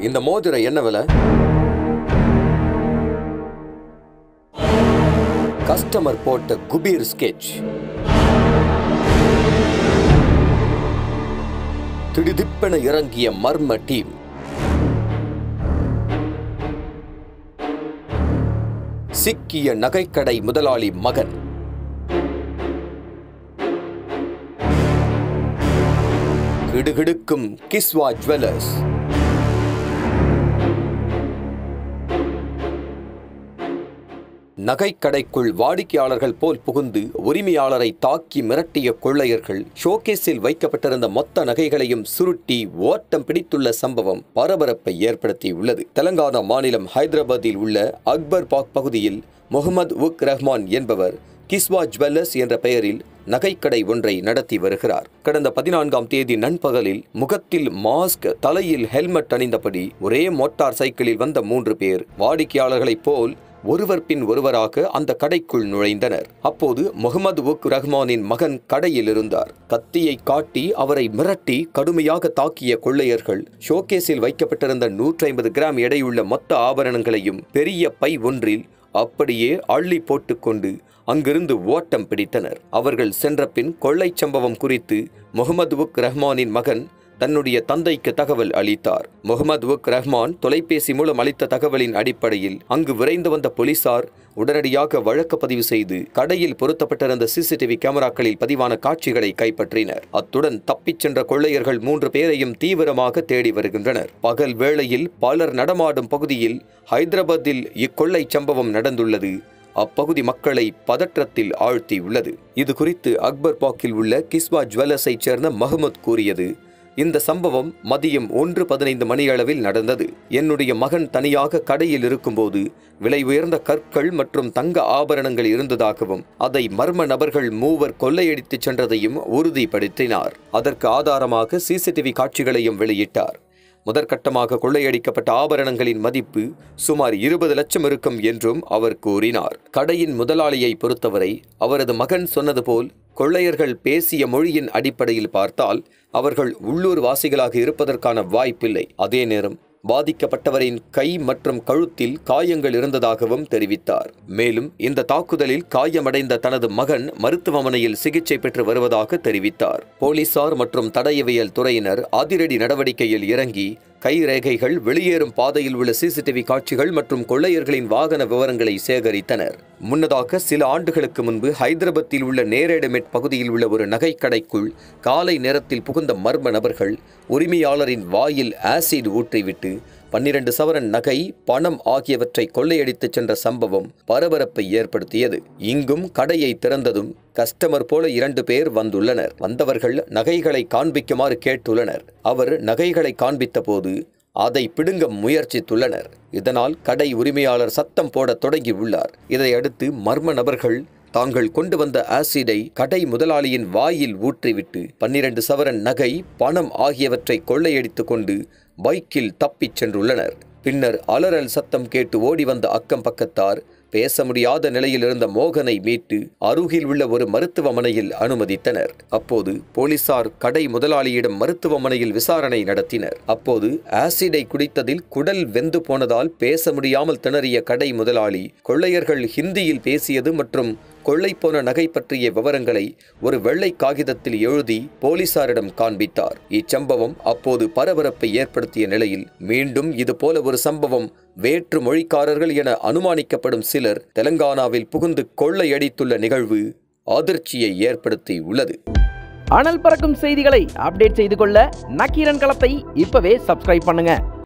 இந்த மோதிரம் என்ன விலை கஸ்டமர் போட்ட குபீர் ஸ்கெட்ச் திடுதிப்பென இறங்கிய மர்ம டீம் சிக்கிய நகைக்கடை முதலாளி மகன் கிடுகிடுக்கும் கிஸ்வா ஜுவல்லர்ஸ் நகைக்கடைக்குள் வாடிக்கையாளர்கள் போல் புகுந்து உரிமையாளரை தாக்கி மிரட்டிய கொள்ளையர்கள் ஷோகேஸில் வைக்கப்பட்டிருந்த மொத்த நகைகளையும் சுருட்டி ஓட்டம் பிடித்துள்ள சம்பவம் பரபரப்பை ஏற்படுத்தியுள்ளது தெலங்கானா மாநிலம் ஹைதராபாத்தில் உள்ள அக்பர் பாக் பகுதியில் முகமது உக் ரஹ்மான் என்பவர் கிஸ்வா ஜுவல்லர்ஸ் என்ற பெயரில் நகைக்கடை ஒன்றை நடத்தி வருகிறார் கடந்த பதினான்காம் தேதி நண்பகலில் முகத்தில் மாஸ்க் தலையில் ஹெல்மெட் அணிந்தபடி ஒரே மோட்டார் சைக்கிளில் வந்த மூன்று பேர் வாடிக்கையாளர்களைப் போல் ஒருவர் பின் ஒருவராக அந்த கடைக்குள் நுழைந்தனர் அப்போது முகமது உக் ரஹ்மானின் மகன் கடையில் இருந்தார் கத்தியை காட்டி அவரை மிரட்டி கடுமையாக தாக்கிய கொள்ளையர்கள் ஷோகேஸில் வைக்கப்பட்டிருந்த நூற்றி ஐம்பது கிராம் எடையுள்ள மொத்த ஆபரணங்களையும் பெரிய பை ஒன்றில் அப்படியே அள்ளி போட்டுக்கொண்டு அங்கிருந்து ஓட்டம் பிடித்தனர் அவர்கள் சென்ற பின் கொள்ளைச் சம்பவம் குறித்து முகமது உக் ரஹ்மானின் மகன் தன்னுடைய தந்தைக்கு தகவல் அளித்தார் முகமது உக் ரஹ்மான் தொலைபேசி மூலம் அளித்த தகவலின் அடிப்படையில் அங்கு விரைந்து வந்த போலீசார் உடனடியாக வழக்கு பதிவு செய்து கடையில் பொருத்தப்பட்டிருந்த சிசிடிவி கேமராக்களில் பதிவான காட்சிகளை கைப்பற்றினர் அத்துடன் தப்பிச் சென்ற கொள்ளையர்கள் மூன்று பேரையும் தீவிரமாக தேடி வருகின்றனர் பகல் வேளையில் பலர் நடமாடும் பகுதியில் ஹைதராபாத்தில் இக்கொள்ளை சம்பவம் நடந்துள்ளது அப்பகுதி மக்களை பதற்றத்தில் ஆழ்த்தியுள்ளது இது குறித்து அக்பர் பாக்கில் உள்ள கிஸ்வா ஜுவல்லர்ஸைச் சேர்ந்த மஹமத் கூறியது இந்த சம்பவம் மதியம் ஒன்று பதினைந்து மணியளவில் நடந்தது என்னுடைய மகன் தனியாக கடையில் இருக்கும்போது விலை உயர்ந்த கற்கள் மற்றும் தங்க ஆபரணங்கள் இருந்ததாகவும் அதை மர்ம நபர்கள் மூவர் கொள்ளையடித்துச் சென்றதையும் உறுதிப்படுத்தினார் அதற்கு ஆதாரமாக சிசிடிவி காட்சிகளையும் வெளியிட்டார் முதற்கட்டமாக கொள்ளையடிக்கப்பட்ட ஆபரணங்களின் மதிப்பு சுமார் இருபது லட்சம் இருக்கும் என்றும் அவர் கூறினார் கடையின் முதலாளியை பொறுத்தவரை அவரது மகன் சொன்னது போல் கொள்ளையர்கள் பேசிய மொழியின் அடிப்படையில் பார்த்தால் அவர்கள் உள்ளூர் வாசிகளாக இருப்பதற்கான வாய்ப்பில்லை அதே நேரம் பாதிக்கப்பட்டவரின் கை மற்றும் கழுத்தில் காயங்கள் இருந்ததாகவும் தெரிவித்தார் மேலும் இந்த தாக்குதலில் காயமடைந்த தனது மகன் மருத்துவமனையில் சிகிச்சை பெற்று வருவதாக தெரிவித்தார் போலீசார் மற்றும் தடயவியல் துறையினர் அதிரடி நடவடிக்கையில் இறங்கி கைரேகைகள் வெளியேறும் பாதையில் உள்ள சிசிடிவி காட்சிகள் மற்றும் கொள்ளையர்களின் வாகன விவரங்களை சேகரித்தனர் முன்னதாக சில ஆண்டுகளுக்கு முன்பு ஹைதராபாத்தில் உள்ள நேரேடமெட் பகுதியில் உள்ள ஒரு நகைக்கடைக்குள் காலை நேரத்தில் புகுந்த மர்ம நபர்கள் உரிமையாளரின் வாயில் ஆசிட் ஊற்றிவிட்டு பன்னிரண்டு சவரன் நகை பணம் ஆகியவற்றை கொள்ளையடித்துச் சென்ற சம்பவம் பரபரப்பை ஏற்படுத்தியது இங்கும் கடையை திறந்ததும் கஸ்டமர் போல இரண்டு பேர் வந்துள்ளனர் வந்தவர்கள் நகைகளை காண்பிக்குமாறு கேட்டுள்ளனர் அவர் நகைகளை காண்பித்த போது அதை பிடுங்க முயற்சித்துள்ளனர் இதனால் கடை உரிமையாளர் சத்தம் போட தொடங்கி உள்ளார் இதையடுத்து மர்ம நபர்கள் தாங்கள் கொண்டு வந்த ஆசிடை கடை முதலாளியின் வாயில் ஊற்றிவிட்டு பன்னிரண்டு சவரன் நகை பணம் ஆகியவற்றை கொள்ளையடித்துக் கொண்டு பைக்கில் தப்பிச் சென்றுள்ளனர் பின்னர் அலறல் சத்தம் கேட்டு ஓடி வந்த அக்கம் பக்கத்தார் பேச முடியாத நிலையில் இருந்த மோகனை மீட்டு அருகில் உள்ள ஒரு மருத்துவமனையில் அனுமதித்தனர் அப்போது போலீசார் கடை முதலாளியிடம் மருத்துவமனையில் விசாரணை நடத்தினர் அப்போது ஆசிடை குடித்ததில் குடல் வெந்து போனதால் பேச முடியாமல் திணறிய கடை முதலாளி கொள்ளையர்கள் ஹிந்தியில் பேசியது மற்றும் கொள்ளை போன நகை பற்றிய விவரங்களை ஒரு வெள்ளை காகிதத்தில் எழுதி போலீசாரிடம் காண்பித்தார் இச்சம்பவம் அப்போது பரபரப்பை ஏற்படுத்திய நிலையில் மீண்டும் இது போல ஒரு சம்பவம் வேற்று மொழிக்காரர்கள் என அனுமானிக்கப்படும் சிலர் தெலங்கானாவில் புகுந்து கொள்ளையடித்துள்ள நிகழ்வு அதிர்ச்சியை ஏற்படுத்தி உள்ளது அனல் பறக்கும் செய்திகளை அப்டேட் செய்து கொள்ள நக்கீரன் களத்தை இப்பவே சப்ஸ்கிரைப் பண்ணுங்க